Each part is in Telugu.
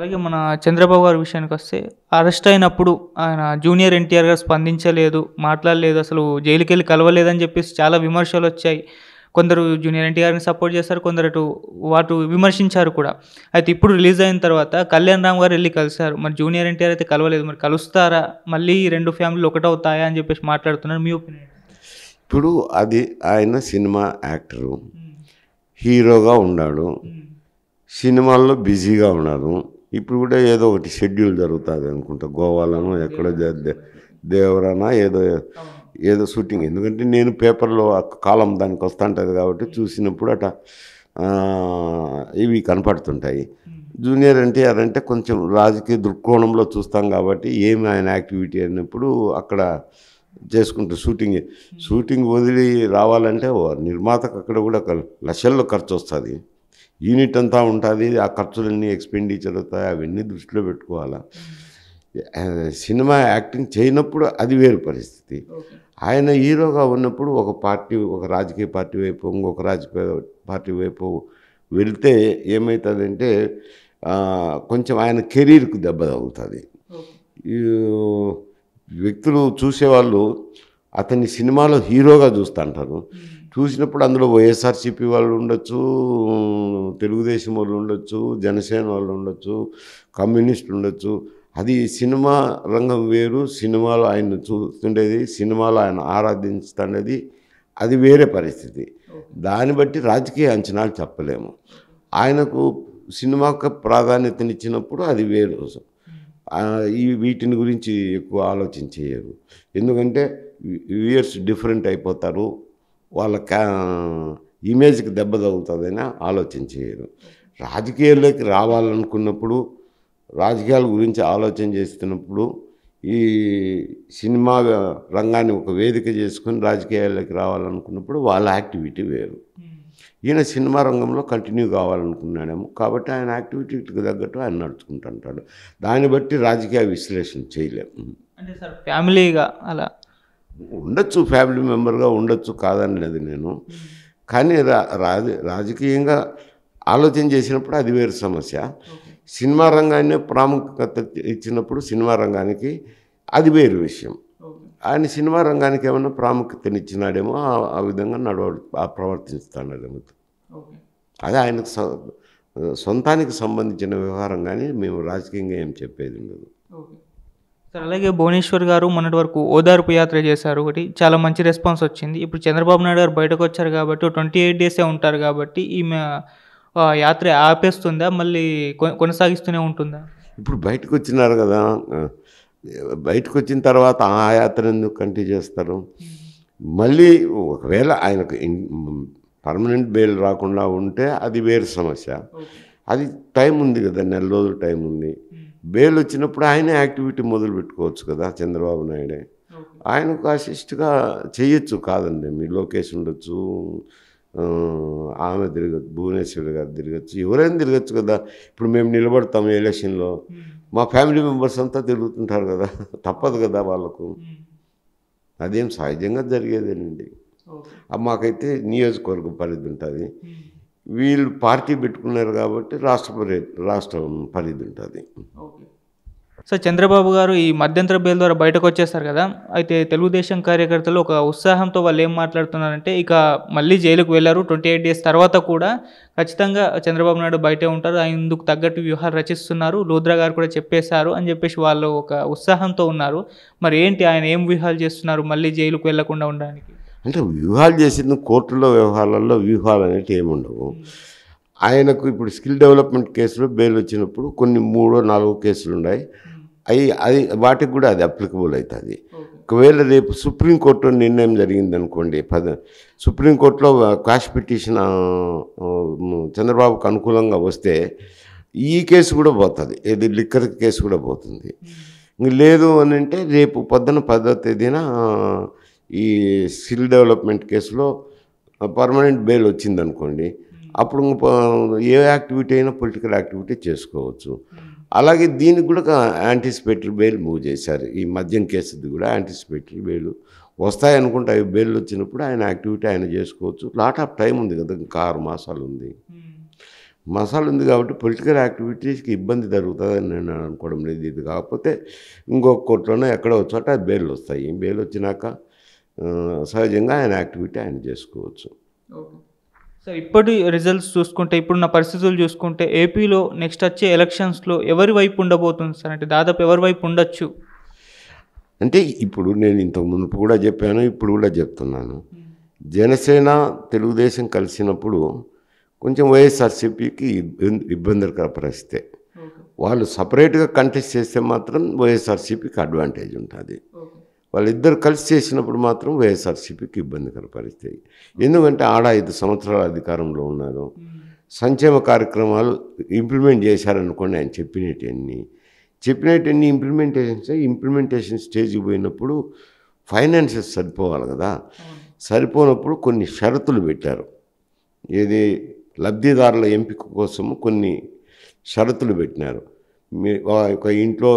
అలాగే మన చంద్రబాబు గారి విషయానికి వస్తే అరెస్ట్ అయినప్పుడు ఆయన జూనియర్ ఎన్టీఆర్ గారు స్పందించలేదు మాట్లాడలేదు అసలు జైలుకి వెళ్ళి కలవలేదని చెప్పేసి చాలా విమర్శలు వచ్చాయి కొందరు జూనియర్ ఎన్టీఆర్ని సపోర్ట్ చేస్తారు కొందరు అటు వాటు విమర్శించారు కూడా అయితే ఇప్పుడు రిలీజ్ అయిన తర్వాత కళ్యాణ్ రామ్ గారు వెళ్ళి కలిశారు మరి జూనియర్ ఎన్టీఆర్ అయితే కలవలేదు మరి కలుస్తారా మళ్ళీ ఈ రెండు ఫ్యామిలీలు ఒకటవుతాయా అని చెప్పేసి మాట్లాడుతున్నారు మీ ఒపీనియన్ ఇప్పుడు అది ఆయన సినిమా యాక్టరు హీరోగా ఉన్నాడు సినిమాల్లో బిజీగా ఉన్నారు ఇప్పుడు కూడా ఏదో ఒకటి షెడ్యూల్ జరుగుతుంది అనుకుంటా గోవాలను ఎక్కడో జ- దే- దేవరానా ఏదో ఏదో షూటింగ్ ఎందుకంటే నేను పేపర్లో ఆ కాలం దానికి వస్తుంటుంది కాబట్టి చూసినప్పుడు అట ఆ, ఇవి కనపడుతుంటాయి జూనియర్ ఎన్టీఆర్ అంటే కొంచెం రాజకీయ దృక్కోణంలో చూస్తాం కాబట్టి ఏమి ఆయన యాక్టివిటీ అన్నప్పుడు అక్కడ చేసుకుంటూ షూటింగ్ షూటింగ్ వదిలి రావాలంటే ఓ నిర్మాతకు అక్కడ కూడా ఒక లక్షల్లో ఖర్చు వస్తుంది యూనిట్ అంతా ఉంటుంది ఆ ఖర్చులన్నీ ఎక్స్పెండిచర్ అవుతాయి అవన్నీ దృష్టిలో పెట్టుకోవాలా ఆ, సినిమా యాక్టింగ్ చేయనప్పుడు అది వేరు పరిస్థితి ఆయన హీరోగా ఉన్నప్పుడు ఒక పార్టీ ఒక రాజకీయ పార్టీ వైపు ఇంకొక రాజకీయ పార్టీ వైపు వెళ్తే ఏమవుతుందంటే ఆ, కొంచెం ఆయన కెరీర్కు దెబ్బ తగులుతుంది ఈ వ్యక్తులు చూసేవాళ్ళు అతన్ని సినిమాలో హీరోగా చూస్తుంటారు చూసినప్పుడు అందులో వైఎస్ఆర్సీపీ వాళ్ళు ఉండొచ్చు తెలుగుదేశం వాళ్ళు ఉండొచ్చు జనసేన వాళ్ళు ఉండొచ్చు కమ్యూనిస్టులు ఉండొచ్చు అది సినిమా రంగం వేరు సినిమాలో ఆయన చూస్తుండేది సినిమాలో ఆయన ఆరాధిస్తుండేది అది వేరే పరిస్థితి దాన్ని బట్టి రాజకీయ అంచనాలు చెప్పలేము ఆయనకు సినిమాకు ప్రాధాన్యతనిచ్చినప్పుడు అది వేరు ఆ, ఈ వీటిని గురించి ఎక్కువ ఆలోచన చేయరు ఎందుకంటే వ్యూయర్స్ డిఫరెంట్ అయిపోతారు వాళ్ళ క్యా ఇమేజ్కి దెబ్బ తగులుతుందని ఆలోచన చేయరు రాజకీయాల్లోకి రావాలనుకున్నప్పుడు రాజకీయాల గురించి ఆలోచన చేస్తున్నప్పుడు ఈ సినిమా రంగాన్ని ఒక వేదిక చేసుకుని రాజకీయాల్లోకి రావాలనుకున్నప్పుడు వాళ్ళ యాక్టివిటీ వేరు ఈయన సినిమా రంగంలో కంటిన్యూ కావాలనుకున్నాడేమో కాబట్టి ఆయన యాక్టివిటీకి తగ్గట్టు ఆయన నడుచుకుంటుంటాడు దాన్ని బట్టి రాజకీయ విశ్లేషణ చేయలేము అంటే సార్ ఫ్యామిలీగా అలా ఉండొచ్చు ఫ్యామిలీ మెంబర్గా ఉండొచ్చు కాదనలేదు నేను కానీ రా రాజ రాజకీయంగా ఆలోచన చేసినప్పుడు అది వేరు సమస్య సినిమా రంగాన్ని ప్రాముఖ్యత ఇచ్చినప్పుడు సినిమా రంగానికి అది వేరు విషయం ఆయన సినిమా రంగానికి ఏమైనా ప్రాముఖ్యతనిచ్చినాడేమో ఆ- ఆ విధంగా నడవ ఆ ప్రవర్తిస్తాడేమో అది ఆయనకు సొ- సొంతానికి సంబంధించిన వ్యవహారం కానీ మేము రాజకీయంగా ఏం చెప్పేది ఉండదు సార్ అలాగే భువనేశ్వర్ గారు మొన్నటి వరకు ఓదార్పు యాత్ర చేశారు ఒకటి చాలా మంచి రెస్పాన్స్ వచ్చింది ఇప్పుడు చంద్రబాబు నాయుడు గారు బయటకు వచ్చారు కాబట్టి ట్వంటీ ఎయిట్ డేసే ఉంటారు కాబట్టి ఈమె ఆ, యాత్ర ఆపేస్తుందా మళ్ళీ కొ- కొనసాగిస్తూనే ఉంటుందా ఇప్పుడు బయటకు వచ్చినారు కదా ఆ, బయటకు వచ్చిన తర్వాత ఆ యాత్ర ఎందుకు కంటిన్యూ చేస్తారు మళ్ళీ ఒకవేళ ఆయనకు పర్మనెంట్ బెయిల్ రాకుండా ఉంటే అది వేరే సమస్య అది టైం ఉంది కదా నెల రోజులు టైం ఉంది బెయిల్ వచ్చినప్పుడు ఆయన యాక్టివిటీ మొదలు పెట్టుకోవచ్చు కదా చంద్రబాబు నాయుడే ఆయనకు అసిస్ట్గా చేయొచ్చు కాదండి మీ లోకేష్ ఉండొచ్చు ఆ, ఆమె తిరగచ్చు భువనేశ్వరి గారు తిరగచ్చు ఎవరైనా తిరగచ్చు కదా ఇప్పుడు మేము నిలబడతాము ఎలక్షన్లో మా ఫ్యామిలీ మెంబర్స్ అంతా తిరుగుతుంటారు కదా తప్పదు కదా వాళ్ళకు అదేం సహజంగా జరిగేదేనండి ఆ మాకైతే నియోజకవర్గ పరిధి ఉంటుంది వీళ్ళు పార్టీ పెట్టుకున్నారు కాబట్టి రాష్ట్ర పరి రాష్ట్రం పరిధి ఉంటుంది సో చంద్రబాబు గారు ఈ మధ్యంతర బెయిల్ ద్వారా బయటకు వచ్చేస్తారు కదా అయితే తెలుగుదేశం కార్యకర్తలు ఒక ఉత్సాహంతో వాళ్ళు ఏం మాట్లాడుతున్నారంటే ఇక మళ్ళీ జైలుకు వెళ్ళారు ట్వంటీ ఎయిట్ డేస్ తర్వాత కూడా ఖచ్చితంగా చంద్రబాబు నాయుడు బయటే ఉంటారు ఆయన ఇందుకు తగ్గట్టు వ్యూహాలు రచిస్తున్నారు లూద్రా గారు కూడా చెప్పేశారు అని చెప్పేసి వాళ్ళు ఒక ఉత్సాహంతో ఉన్నారు మరి ఏంటి ఆయన ఏం వ్యూహాలు చేస్తున్నారు మళ్ళీ జైలుకు వెళ్లకుండా ఉండడానికి అంటే వ్యూహాలు చేసింది కోర్టులో వ్యవహారాల్లో వ్యూహాలు అనేవి ఏముండవు ఆయనకు ఇప్పుడు స్కిల్ డెవలప్మెంట్ కేసులో బెయిల్ వచ్చినప్పుడు కొన్ని మూడో నాలుగో కేసులు ఉన్నాయి అవి అది వాటికి కూడా అది అప్లికబుల్ అవుతుంది ఒకవేళ రేపు సుప్రీంకోర్టులో నిర్ణయం జరిగింది అనుకోండి పద సుప్రీంకోర్టులో క్వాష్ పిటిషన్ ఆ, ఆ, చంద్రబాబుకు అనుకూలంగా వస్తే ఈ కేసు కూడా పోతుంది ఏది లిక్కర్ కేసు కూడా పోతుంది ఇంక లేదు అని అంటే రేపు పొద్దున పదో తేదీన ఆ, ఈ స్కిల్ డెవలప్మెంట్ కేసులో పర్మనెంట్ బెయిల్ వచ్చిందనుకోండి అప్పుడు ఇంక ప- ఏ యాక్టివిటీ అయినా పొలిటికల్ యాక్టివిటీ చేసుకోవచ్చు అలాగే దీనికి కూడా యాంటిసిపేటరీ బెయిల్ మూవ్ చేశారు ఈ మద్యం కేసుది కూడా యాంటిసిపేటరీ బెయిల్ వస్తాయనుకుంటే అవి బెయిల్ వచ్చినప్పుడు ఆయన యాక్టివిటీ ఆయన చేసుకోవచ్చు లాట్ ఆఫ్ టైం ఉంది కదా ఇంకా ఆరు మాసాలు ఉంది మసాలా ఉంది కాబట్టి పొలిటికల్ యాక్టివిటీస్కి ఇబ్బంది జరుగుతుందని నేను అనుకోవడం లేదు ఇది కాకపోతే ఇంకొక కోర్టులోనే ఎక్కడో చోట బెయిల్ వస్తాయి బెయిల్ వచ్చినాక ఆ, సహజంగా ఆయన యాక్టివిటీ ఆయన చేసుకోవచ్చు సార్ ఇప్పటి రిజల్ట్స్ చూసుకుంటే ఇప్పుడున్న పరిస్థితులు చూసుకుంటే ఏపీలో నెక్స్ట్ వచ్చే ఎలక్షన్స్లో ఎవరి వైపు ఉండబోతుంది సార్ అంటే దాదాపు ఎవరి వైపు ఉండొచ్చు అంటే ఇప్పుడు నేను ఇంతకు మునుపు కూడా చెప్పాను ఇప్పుడు కూడా చెప్తున్నాను జనసేన తెలుగుదేశం కలిసినప్పుడు కొంచెం వైఎస్ఆర్సీపీకి ఇబ్బంది ఇబ్బందికర పరిస్థితే వాళ్ళు సపరేట్గా కంటెస్ట్ చేస్తే మాత్రం వైఎస్ఆర్సీపీకి అడ్వాంటేజ్ ఉంటుంది వాళ్ళిద్దరు కలిసి చేసినప్పుడు మాత్రం వైఎస్ఆర్సీపీకి ఇబ్బందికర పరిస్థితి ఎందుకంటే ఆడ ఐదు సంవత్సరాల అధికారంలో ఉన్నారు సంక్షేమ కార్యక్రమాలు ఇంప్లిమెంట్ చేశారనుకోండి ఆయన చెప్పినవన్నీ చెప్పినవన్నీ ఇంప్లిమెంటేషన్స్ ఇంప్లిమెంటేషన్ స్టేజ్కి పోయినప్పుడు ఫైనాన్సెస్ సరిపోవాలి కదా సరిపోనప్పుడు కొన్ని షరతులు పెట్టారు ఏది లబ్ధిదారుల ఎంపిక కోసము కొన్ని షరతులు పెట్టినారు మీ వా- ఒక ఇంట్లో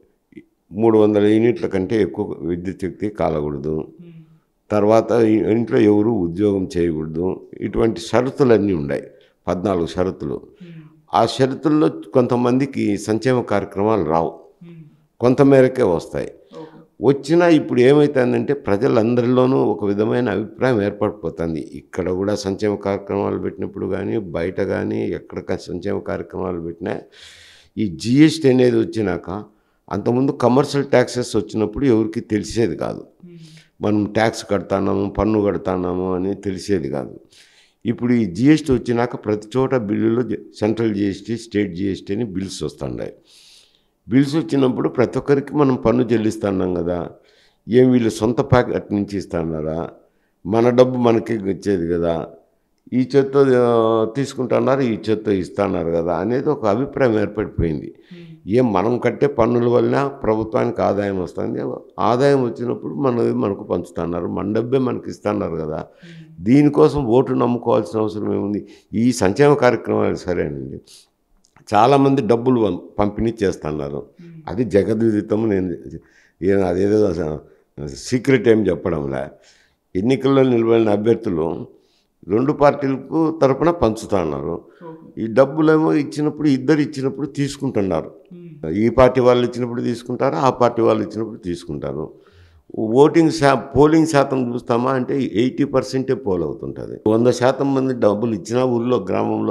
మూడు వందల యూనిట్ల కంటే ఎక్కువ విద్యుత్ శక్తి కాలకూడదు తర్వాత ఈ- ఇంట్లో ఎవరు ఉద్యోగం చేయకూడదు ఇటువంటి షరతులన్నీ ఉన్నాయి పద్నాలుగు షరతులు ఆ షరతుల్లో కొంతమందికి సంక్షేమ కార్యక్రమాలు రావు కొంతమేరకే వస్తాయి వచ్చినా ఇప్పుడు ఏమవుతుందంటే ప్రజలందరిలోనూ ఒక విధమైన అభిప్రాయం ఏర్పడిపోతుంది ఇక్కడ కూడా సంక్షేమ కార్యక్రమాలు పెట్టినప్పుడు కానీ బయట కానీ ఎక్కడ కా- సంక్షేమ కార్యక్రమాలు పెట్టినా ఈ జిఎస్టీ అనేది వచ్చినాక అంతకుముందు కమర్షియల్ ట్యాక్సెస్ వచ్చినప్పుడు ఎవరికి తెలిసేది కాదు మనం ట్యాక్స్ కడతాన్నాము పన్ను కడతాన్నాము అని తెలిసేది కాదు ఇప్పుడు ఈ జిఎస్టీ వచ్చినాక ప్రతి చోట బిల్లులో జ- సెంట్రల్ జిఎస్టీ స్టేట్ జిఎస్టీ అని బిల్స్ వస్తున్నాయి బిల్స్ వచ్చినప్పుడు ప్రతి ఒక్కరికి మనం పన్ను చెల్లిస్తున్నాం కదా ఏం వీళ్ళు సొంత ప్యాకెట్ నుంచి ఇస్తున్నారా మన డబ్బు మనకి వచ్చేది కదా ఈ చేత్తో ఆ, తీసుకుంటున్నారు ఈ చేత్తో ఇస్తున్నారు కదా అనేది ఒక అభిప్రాయం ఏర్పడిపోయింది ఏం మనం కట్టే పన్నుల వల్ల ప్రభుత్వానికి ఆదాయం వస్తుంది ఆదాయం వచ్చినప్పుడు మనది మనకు పంచుతున్నారు మన డబ్బే మనకి ఇస్తున్నారు కదా దీనికోసం ఓటు నమ్ముకోవాల్సిన అవసరం ఏముంది ఈ సంక్షేమ కార్యక్రమాలు సరేనండి చాలామంది డబ్బులు పం- పంపిణీ చేస్తున్నారు అది జగద్విదితం నేను ఏ- అదేదో సీక్రెట్ ఏం చెప్పడంలే ఎన్నికల్లో నిలబడిన అభ్యర్థులు రెండు పార్టీలకు తరపున పంచుతున్నారు ఈ డబ్బులేమో ఇచ్చినప్పుడు ఇద్దరు ఇచ్చినప్పుడు తీసుకుంటున్నారు ఈ పార్టీ వాళ్ళు ఇచ్చినప్పుడు తీసుకుంటారు ఆ పార్టీ వాళ్ళు ఇచ్చినప్పుడు తీసుకుంటారు ఓటింగ్ శా పోలింగ్ శాతం చూస్తామా అంటే ఎయిటీ పర్సెంటే పోల్ అవుతుంటుంది వంద శాతం మంది డబ్బులు ఇచ్చిన ఊళ్ళో గ్రామంలో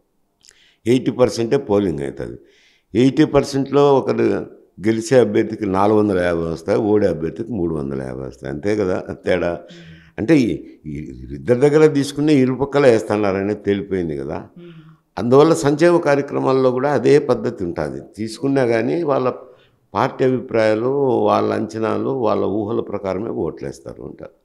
ఎయిటీ పర్సెంటే పోలింగ్ అవుతుంది ఎయిటీ పర్సెంట్లో ఒకరు గెలిచే అభ్యర్థికి నాలుగు వందల యాభై వస్తాయి ఓడే అభ్యర్థికి మూడు వందల యాభై వస్తాయి అంతే కదా తేడా అంటే ఈ- ఈ ఇద్దరి దగ్గర తీసుకునే ఇరుపక్కల వేస్తున్నారనేది తేలిపోయింది కదా అందువల్ల సంక్షేమ కార్యక్రమాల్లో కూడా అదే పద్ధతి ఉంటుంది తీసుకున్నా కానీ వాళ్ళ పార్టీ అభిప్రాయాలు వాళ్ళ అంచనాలు వాళ్ళ ఊహల ప్రకారమే ఓట్లేస్తారు ఉంటారు